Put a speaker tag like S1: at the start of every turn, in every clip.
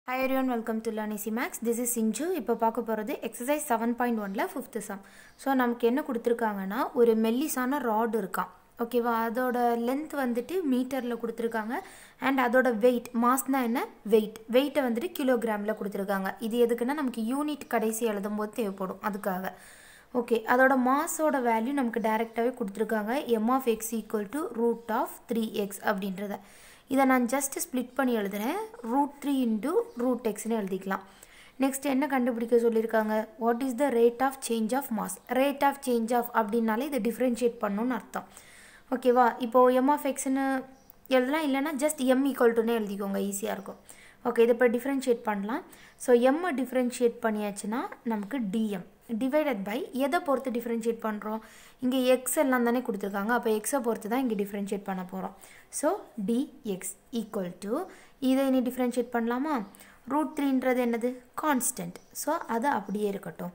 S1: hi everyone welcome to learn easy maths this is Sinchu இப்போ பார்க்க போகிறது எக்ஸசைஸ் செவன் பாயிண்ட் ஒனில் ஃபிஃப்த்து சம் ஸோ நமக்கு என்ன கொடுத்துருக்காங்கன்னா ஒரு மெல்லிசான ராட் இருக்கான் ஓகேவா அதோட லென்த் வந்துட்டு மீட்டரில் கொடுத்துருக்காங்க அண்ட் அதோட வெயிட் மாஸ்னா என்ன வெயிட் வெயிட்டை வந்துட்டு கிலோகிராமில் கொடுத்துருக்காங்க இது எதுக்குன்னா நமக்கு யூனிட் கடைசி எழுதும் போது தேவைப்படும் அதுக்காக ஓகே அதோட மாஸோட வேல்யூ நமக்கு டைரெக்டாகவே கொடுத்துருக்காங்க M of X equal to root of three X அப்படின்றத இதை நான் ஜஸ்ட் ஸ்ப்ளிட் பண்ணி எழுதுறேன் ரூட் த்ரீ இன்ட்டு ரூட் எக்ஸ்னு எழுதிக்கலாம் நெக்ஸ்ட் என்ன கண்டுபிடிக்க சொல்லியிருக்காங்க what is the rate of change of mass rate of change of அப்படின்னாலே இதை டிஃப்ரென்ஷியேட் பண்ணணும்னு அர்த்தம் ஓகேவா இப்போது எம் ஆஃப் எக்ஸ்னு எழுதலாம் இல்லைனா ஜஸ்ட் எம் ஈக்குவல் டுன்னு எழுதிக்கோங்க ஈஸியாக இருக்கும் ஓகே இதை இப்போ டிஃப்ரென்ஷியேட் பண்ணலாம் ஸோ எம்மை டிஃப்ரென்ஷியேட் பண்ணியாச்சுன்னா நமக்கு டிஎம் டிவைடட் பை எதை பொறுத்து டிஃப்ரென்ஷியேட் பண்ணுறோம் இங்கே எக்ஸ் எல்லாம் தானே கொடுத்துருக்காங்க அப்போ எக்ஸை பொறுத்து தான் இங்கே டிஃப்ரென்ஷியேட் பண்ண போகிறோம் ஸோ டிஎக்ஸ் ஈக்குவல் டு இதை இனி டிஃப்ரென்ஷியேட் பண்ணலாமா ரூட் த்ரீன்றது என்னது கான்ஸ்டன்ட் ஸோ அது அப்படியே இருக்கட்டும்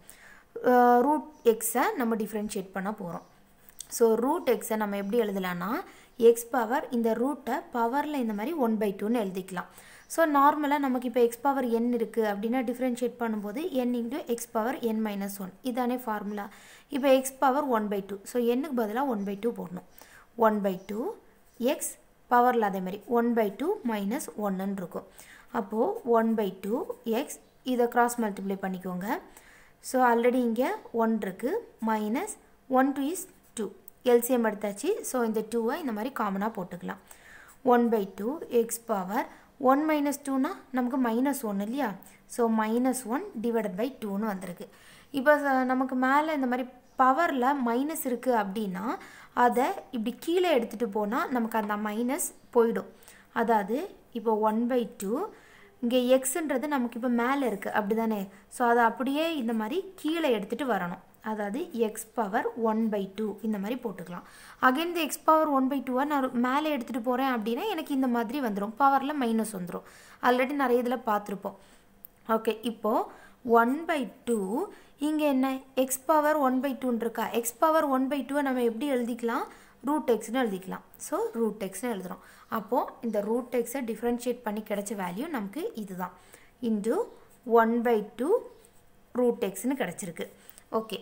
S1: ரூட் எக்ஸை நம்ம டிஃப்ரென்ஷியேட் பண்ண போகிறோம் ஸோ ரூட் எக்ஸை நம்ம எப்படி எழுதலாம்னா எக்ஸ் பவர் இந்த ரூட்டை பவரில் இந்த மாதிரி ஒன் பை டூன்னு எழுதிக்கலாம் ஸோ நார்மலாக நமக்கு இப்போ எக்ஸ் பவர் என் இருக்குது அப்படின்னா டிஃப்ரென்ஷியேட் பண்ணும்போது N into X power N minus one இதானே ஃபார்முலா இப்போ X power one by two so என்னுக்கு பதிலாக ஒன் பை டூ போடணும் ஒன் பை டூ எக்ஸ் பவரில் அதே மாதிரி ஒன் பை டூ மைனஸ் ஒன்றுன்னு இருக்கும் அப்போது ஒன் பை டூ எக்ஸ் இதை க்ராஸ் மல்டிப்ளை பண்ணிக்கோங்க ஸோ ஆல்ரெடி இங்கே ஒன் இருக்குது minus one two is two LCM எடுத்தாச்சு ஸோ இந்த டூவை இந்த மாதிரி காமனாக போட்டுக்கலாம் one by two X power one minus டூனா நமக்கு மைனஸ் ஒன் இல்லையா so minus one divided by டூன்னு வந்திருக்கு இப்போ நமக்கு மேலே இந்த மாதிரி பவரில் மைனஸ் இருக்குது அப்படின்னா அதை இப்படி கீழே எடுத்துகிட்டு போனால் நமக்கு அந்த மைனஸ் போயிடும் அதாவது இப்போ ஒன் பை டூ இங்கே எக்ஸுன்றது நமக்கு இப்போ மேலே இருக்குது அப்படி தானே ஸோ அதை அப்படியே இந்த மாதிரி கீழே எடுத்துகிட்டு வரணும் அதாவது X power one by two இந்த மாதிரி போட்டுக்கலாம் அகைன் இந்த எக்ஸ் பவர் ஒன் பை டூவை நான் மேலே எடுத்துகிட்டு போகிறேன் அப்படின்னா எனக்கு இந்த மாதிரி வந்துடும் பவரில் மைனஸ் வந்துடும் ஆல்ரெடி நிறைய இதில் பார்த்துருப்போம் ஓகே இப்போது ஒன் பை டூ இங்கே என்ன எக்ஸ் பவர் ஒன் பை டூன்னு இருக்கா எக்ஸ் பவர் ஒன் பை டூவை நம்ம எப்படி எழுதிக்கலாம் ரூட் எக்ஸ்னு எழுதிக்கலாம் ஸோ ரூட் எக்ஸ்னு எழுதுகிறோம் அப்போது இந்த ரூட் எக்ஸை டிஃப்ரென்ஷியேட் பண்ணி கிடைச்ச வேல்யூ நமக்கு இதுதான் into one by two root எக்ஸ்னு கிடச்சிருக்கு ஓகே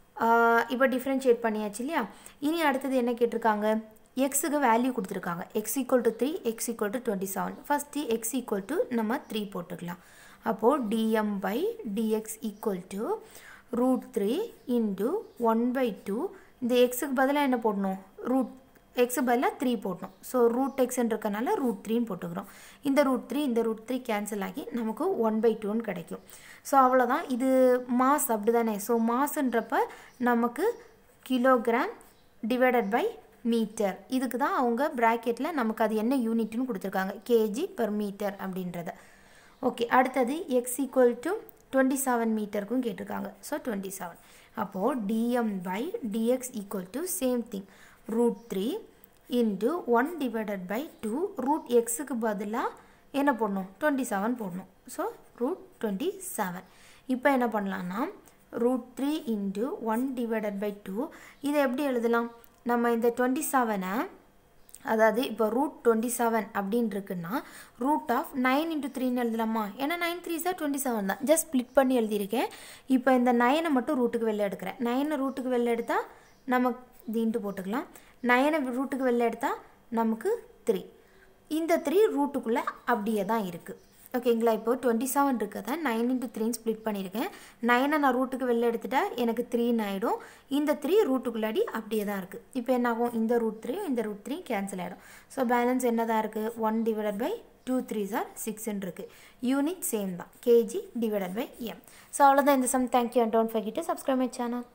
S1: இப்போ டிஃப்ரென்ஷியேட் பண்ணியாச்சு இல்லையா இனி அடுத்தது என்ன கேட்டிருக்காங்க எக்ஸுக்கு வேல்யூ கொடுத்துருக்காங்க X equal to three X equal to twenty seven first X equal to நம்ம த்ரீ போட்டுக்கலாம் அப்போது DM by DX equal to root three into one by two இந்த எக்ஸுக்கு பதிலாக என்ன போடணும் ரூட் எக்ஸு பதிலாக த்ரீ போடணும் ஸோ ரூட் எக்ஸ்ன்னு இருக்கனால ரூட் த்ரீன்னு போட்டுக்கிறோம் இந்த ரூட் த்ரீ இந்த ரூட் த்ரீ கேன்சல் ஆகி நமக்கு ஒன் பை டூன்னு கிடைக்கும் ஸோ அவ்வளோதான் இது மாஸ் அப்படி தானே ஸோ மாஸுன்றப்ப நமக்கு கிலோகிராம் டிவைடட் பை மீட்டர் இதுக்கு தான் அவங்க ப்ராக்கெட்டில் நமக்கு அது என்ன யூனிட்னு கொடுத்துருக்காங்க கேஜி பெர் மீட்டர் அப்படின்றத ஓகே அடுத்தது X equal to twenty seven மீட்டருக்கும் கேட்டிருக்காங்க ஸோ டுவெண்ட்டி செவன் அப்போது DM by DX equal to same thing root three into one divided by two root எக்ஸுக்கு பதிலாக என்ன போடணும் டுவெண்ட்டி செவன் போடணும் ஸோ ரூட் டுவெண்ட்டி செவன் இப்போ என்ன பண்ணலான்னா root three into one divided by two இதை எப்படி எழுதலாம் நம்ம இந்த டுவெண்ட்டி செவனை அதாவது இப்போ ரூட் டுவெண்ட்டி செவன் அப்படின்னு இருக்குன்னா ரூட் ஆஃப் நைன் இன்ட்டு த்ரீன்னு எழுதலாமா ஏன்னா nine threes are twenty seven தான் ஜஸ்ட் ஸ்ப்ளிட் பண்ணி எழுதியிருக்கேன் இப்போ இந்த நைனை மட்டும் ரூட்டுக்கு வெளில எடுக்கிறேன் நைனை ரூட்டுக்கு வெளில எடுத்தால் நமக்கு இது இன்ட்டு போட்டுக்கலாம் நைனை ரூட்டுக்கு வெளில எடுத்தால் நமக்கு த்ரீ இந்த த்ரீ ரூட்டுக்குள்ளே அப்படியே தான் இருக்குது ஓகேங்களா இப்போ டுவெண்ட்டி செவன் இருக்கிறத நைன் இன்ட்டு த்ரீன்னு ஸ்ப்ளிட் பண்ணியிருக்கேன் நைனை நான் ரூட்டுக்கு வெளில எடுத்துட்டா எனக்கு த்ரீன்னு ஆகிடும் இந்த த்ரீ ரூட்டுக்குள்ளாடி அப்படியே தான் இருக்குது இப்போ என்ன ஆகும் இந்த ரூட் த்ரீ இந்த ரூட் த்ரீ கேன்சல் ஆகிடும் ஸோ பேலன்ஸ் என்ன தான் இருக்குது one divided by two threes are சிக்ஸ்ன்னு இருக்குது யூனிட் சேம் தான் KG divided by M so அவ்வளோதான் இந்த sum thank you and don't forget subscribe my channel